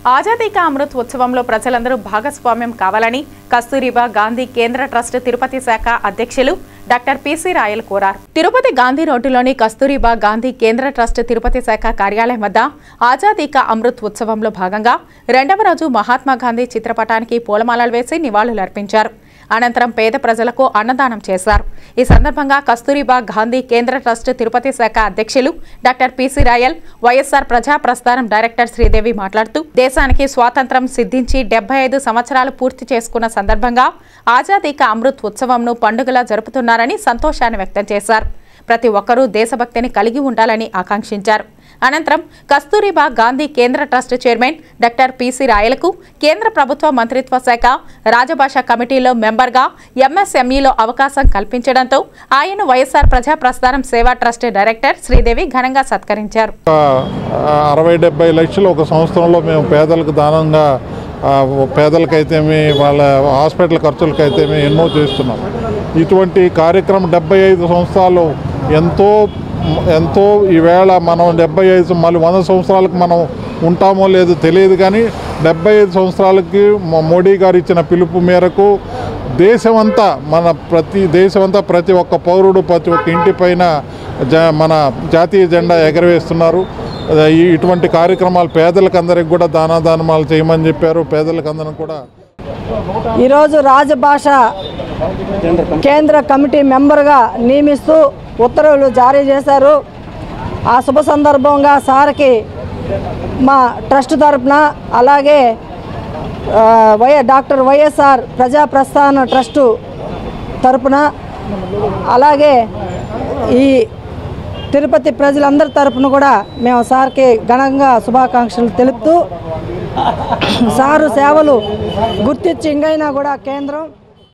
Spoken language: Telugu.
ఆజాదీ కా అమృత్ ఉత్సవంలో ప్రజలందరూ భాగస్వామ్యం కావాలని కస్తూరిబా గాంధీ కేంద్ర ట్రస్ట్ తిరుపతి శాఖ అధ్యక్షులు డాక్టర్ పిసి రాయల్ కోరారు తిరుపతి గాంధీ రోడ్డులోని కస్తూరిబా గాంధీ కేంద్ర ట్రస్ట్ తిరుపతి శాఖ కార్యాలయం వద్ద ఆజాదీ కా అమృత్ ఉత్సవంలో భాగంగా రెండవ రోజు మహాత్మా గాంధీ చిత్రపటానికి పూలమాలలు వేసి నివాళులర్పించారు అనంతరం పేద ప్రజలకు అన్నదానం చేశారు ఈ సందర్భంగా కస్తూరిబా గాంధీ కేంద్ర ట్రస్ట్ తిరుపతి శాఖ అధ్యక్షులు డాక్టర్ పిసి రాయల్ వైఎస్ఆర్ ప్రజా ప్రస్థానం డైరెక్టర్ శ్రీదేవి మాట్లాడుతూ దేశానికి స్వాతంత్రం సిద్ధించి డెబ్బై ఐదు సంవత్సరాలు పూర్తి చేసుకున్న సందర్భంగా ఆజాదీ కా అమృత్ ఉత్సవంను పండుగలా జరుపుతున్నారని సంతోషాన్ని వ్యక్తం చేశారు ప్రతి ఒక్కరూ దేశభక్తిని కలిగి ఉండాలని ఆకాంక్షించారు అనంతరం కస్తూరిబా గాంధీ కేంద్ర ట్రస్ట్ చైర్మన్ డాక్టర్ పిసి రాయలకు కేంద్ర ప్రభుత్వ మంత్రిత్వ శాఖ రాజభాష కమిటీలో మెంబర్గా ఎంఎస్ఎంఈలో అవకాశం కల్పించడంతో ఆయన వైఎస్ఆర్ ప్రజా ప్రస్థానం సేవా ట్రస్ట్ డైరెక్టర్ శ్రీదేవి ఘనంగా సత్కరించారు ఒక అరవై డెబ్బై లక్షలు ఒక సంవత్సరంలో మేము పేదలకు దానంగా ఆ, పేదలకైతేమి వాళ్ళ హాస్పిటల్ ఖర్చులకైతేమి ఎన్నో చేస్తున్నాం ఇటువంటి కార్యక్రమం డెబ్బై ఐదు సంవత్సరాలు ఎంతో ఎంతో ఈవేళ మనం డెబ్బై ఐదు మళ్ళీ వంద సంవత్సరాలకు మనం ఉంటామో లేదో తెలియదు కానీ డెబ్బై ఐదు సంవత్సరాలకి మో- మోడీ గారు ఇచ్చిన పిలుపు మేరకు దేశమంతా మన ప్రతి దేశమంతా ప్రతి ఒక్క పౌరుడు ప్రతి ఒక్క ఇంటి పైన జ మన జాతీయ జెండా ఎగరవేస్తున్నారు ఈ ఇటువంటి కార్యక్రమాలు పేదలకు అందరికి కూడా దానాదానమాలు చేయమని చెప్పారు పేదలకు అందరికి కూడా ఈరోజు రాజభాష కేంద్ర కమిటీ మెంబర్గా నియమిస్తూ ఉత్తర్వులు జారీ చేశారు ఆ శుభ సందర్భంగా సార్కి మా ట్రస్ట్ తరపున అలాగే ఆ, వై డాక్టర్ వైఎస్ఆర్ ప్రజా ప్రస్థాన ట్రస్టు తరపున అలాగే ఈ తిరుపతి ప్రజలందరి తరపున కూడా మేము సార్కి ఘనంగా శుభాకాంక్షలు తెలుపుతూ సారు సేవలు గుర్తించి ఇంకైనా కూడా కేంద్రం